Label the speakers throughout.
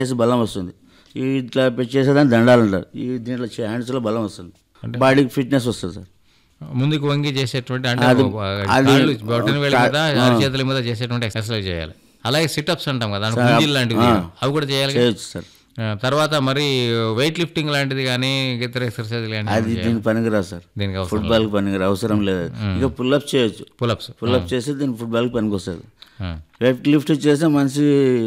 Speaker 1: చేసి బలం వస్తుంది ఈ ఇట్లా పెట్టి చేసేదాన్ని దండాలు అంటారు ఈ దీంట్లో హ్యాండ్స్లో బలం వస్తుంది బాడీకి ఫిట్నెస్ వస్తుంది సార్
Speaker 2: ముందుకు వంగి చేసేటువంటి అంటే
Speaker 1: అది- అది-
Speaker 2: కాళ్ళు బొటన వేళ్ళ మీద అరచేతుల మీద చేసేటువంటి ఎక్సర్సైజ్ చేయాలి అలాగే సిటప్స్ అంటాం కదా అంటే గుంజీలు లాంటివి అవి కూడా చేయాలి కదా?
Speaker 1: చేయొచ్చు సార్
Speaker 2: ఆ, తర్వాత మరి వెయిట్ లిఫ్టింగ్ లాంటిది కానీ ఇతర ఎక్సర్సైజ్
Speaker 1: అది
Speaker 2: లాంటివి
Speaker 1: దీనికి పనికిరాదు సార్
Speaker 2: దీనికి అవసరం
Speaker 1: ఫుట్బాల్కి పనికిరా అవసరం లేదు ఇక పుల్అప్ చేయొచ్చు
Speaker 2: పులప్స్
Speaker 1: పుల్అప్ చేసి దీనికి ఫుట్బాల్కి పనికి వస్తుంది వెయిట్ లిఫ్ట్ చేస్తే మనిషి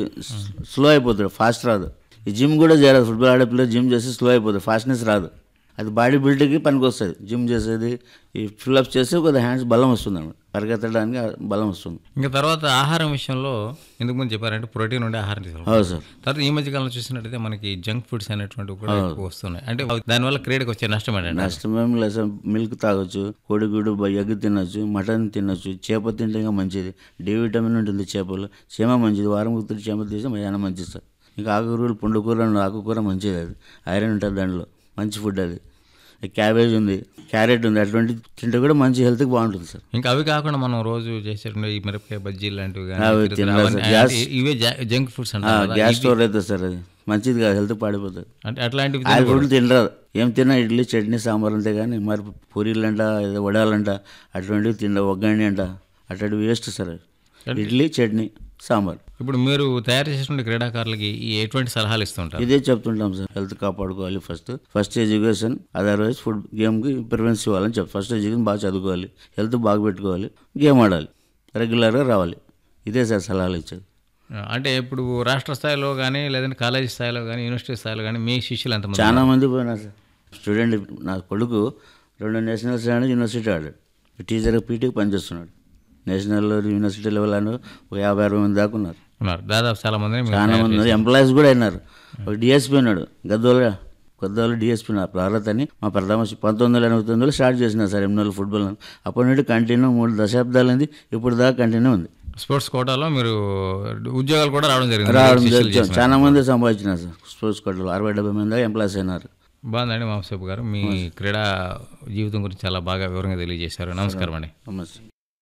Speaker 1: స్లో అయిపోతాడు ఫాస్ట్ రాదు ఈ జిమ్ కూడా చేయరాదు ఫుట్బాల్ ఆడే పిల్లలు జిమ్ చేసి స్లో అయిపోతుంది ఫాస్ట్నెస్ రాదు అది బాడీ బిల్డ్కి పనికి వస్తుంది జిమ్ చేసేది ఈ ఫుల్అప్ చేసి కొద్దిగా హ్యాండ్స్ బలం వస్తుంది అన్నమాట పరిగెత్తడానికి బలం వస్తుంది
Speaker 2: ఇంకా తర్వాత ఆహారం విషయంలో ఎందుకు ముందు చెప్పారంటే ప్రోటీన్ ఉండే ఆహారం తీసుకోవాలి
Speaker 1: అవును సార్
Speaker 2: తర్వాత ఈ మధ్య కాలంలో చూసినట్టయితే మనకి జంక్ ఫుడ్స్ అనేటువంటివి కూడా ఎక్కువ వస్తున్నాయి అంటే దానివల్ల క్రీడకి వచ్చే నష్టం ఏంటంటే
Speaker 1: నష్టమేం లేదు సార్ మిల్క్ తాగొచ్చు కోడిగుడు ఎగ్ తినొచ్చు మటన్ తినొచ్చు చేప తింటే ఇంకా మంచిది డి విటమిన్ ఉంటుంది చేపలు చీమ మంచిది వారం కుత్తుడు చీమ తీస్తే చాలా మంచిది సార్ ఇంకా ఆకుకూరలు పుండుకూర ఆకుకూర మంచిది అది ఐరన్ ఉంటుంది దాంట్లో మంచి ఫుడ్ అది క్యాబేజ్ ఉంది క్యారెట్ ఉంది అటువంటి తింటే కూడా మంచి హెల్త్కి బాగుంటుంది సార్
Speaker 2: ఇంకా అవి కాకుండా మనం రోజు చేసేటువంటి ఈ మిరపకాయ బజ్జీలు లాంటివి కానీ
Speaker 1: అవి
Speaker 2: తిరుతలు
Speaker 1: తినలేదు
Speaker 2: అవన్నీ-
Speaker 1: సార్. గ్యాస్-
Speaker 2: అంటే ఇవే జంక్ ఫుడ్స్ అంటారు కదా.
Speaker 1: గ్యాస్ స్టోర్ అవుతుంది సార్ అది మంచిది కాదు హెల్త్ పాడిపోతుంది
Speaker 2: అంటే అట్లాంటివి
Speaker 1: ఆయిల్ ఫుడ్ తినరాదు ఏం తిన్నా ఇడ్లీ చట్నీ సాంబార్ అంతే కానీ మరి పూరీలు అంట ఏదో వడాలంట అటువంటివి తిన ఒగ్గండి అంట అట్లాంటివి వేస్ట్ సార్ అవి. ఇడ్లీ చట్నీ సాంబార్
Speaker 2: ఇప్పుడు మీరు తయారు చేసినటువంటి క్రీడాకారులకి ఈ ఎటువంటి సలహాలు ఇస్తుంటారు
Speaker 1: ఇదే చెప్తుంటాం సార్ హెల్త్ కాపాడుకోవాలి first first education otherwise food గేమ్కి ప్రిఫరెన్స్ ఇవ్వాలని చెప్ ఫస్ట్ ఎడ్యుకేషన్ బాగా చదువుకోవాలి హెల్త్ బాగా పెట్టుకోవాలి గేమ్ ఆడాలి రెగ్యులర్గా రావాలి ఇదే సార్ సలహాలు ఇచ్చేది
Speaker 2: అంటే ఇప్పుడు రాష్ట్ర స్థాయిలో కానీ లేదంటే కాలేజీ స్థాయిలో కానీ యూనివర్సిటీ స్థాయిలో కానీ మీ శిష్యులు ఎంతమంది
Speaker 1: చాలా మంది పోయినారు సార్ స్టూడెంట్ నా కొడుకు రెండు నేషనల్స్ ఆడి యూనివర్సిటీ ఆడాడు టీచర్ పీటీకి పనిచేస్తున్నాడు నేషనల్ యూనివర్సిటీ లెవెల్ అని ఒక యాభై అరవై మంది దాకా ఉన్నారు
Speaker 2: ఉన్నారు దాదాపు చాలా మందిని మీరు
Speaker 1: చాలా మంది ఉన్నారు ఎంప్లాయీస్ కూడా అయినారు ఒక డిఎస్పీ ఉన్నాడు గద్దోల గద్దోలు డిఎస్పీ నా భారత్ అని మా ప్రథమ పంతొమ్మిది వందల ఎనభై తొమ్మిదిలో స్టార్ట్ చేసిన సార్ ఎనిమిది ఫుట్బాల్ అప్పటి నుండి కంటిన్యూ మూడు దశాబ్దాలు అయింది ఇప్పుడు దాకా కంటిన్యూ ఉంది
Speaker 2: స్పోర్ట్స్ కోటాలో మీరు ఉద్యోగాలు కూడా రావడం జరిగింది
Speaker 1: రావడం
Speaker 2: శిష్యులు
Speaker 1: జరిగింది.
Speaker 2: చేసిన.
Speaker 1: చాలా మంది సంపాదించినారు సార్ స్పోర్ట్స్ కోటలో అరవై డెబ్బై మంది దాకా ఎంప్లాయీస్ అయినారు
Speaker 2: బాగుందండి మామసేపు గారు మీ క్రీడా జీవితం గురించి చాలా బాగా వివరంగా తెలియజేశారు నమస్కారం అండి
Speaker 1: నమస్తే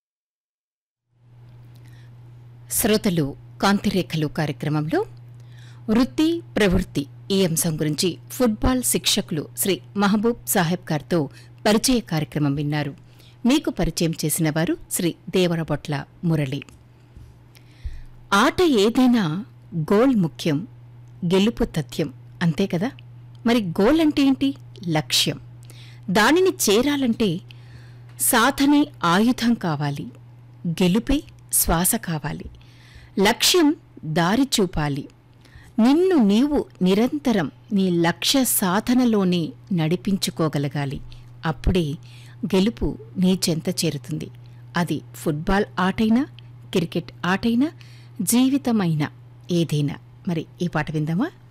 Speaker 3: శ్రోతలు కాంతిరేఖలు కార్యక్రమంలో వృత్తి ప్రవృత్తి ఈ అంశం గురించి ఫుట్బాల్ శిక్షకులు శ్రీ మహబూబ్ సాహెబ్ గారితో పరిచయ కార్యక్రమం విన్నారు మీకు పరిచయం చేసిన వారు శ్రీ దేవరబొట్ల మురళి ఆట ఏదైనా గోల్ ముఖ్యం గెలుపు తథ్యం అంతే కదా మరి గోల్ అంటే ఏంటి లక్ష్యం దానిని చేరాలంటే సాధనే ఆయుధం కావాలి గెలుపే శ్వాస కావాలి లక్ష్యం దారి చూపాలి నిన్ను నీవు నిరంతరం నీ లక్ష్య సాధనలోనే నడిపించుకోగలగాలి అప్పుడే గెలుపు నీ చెంత చేరుతుంది అది ఫుట్బాల్ ఆటైనా క్రికెట్ ఆటైనా జీవితమైనా ఏదైనా మరి ఈ పాట విందామా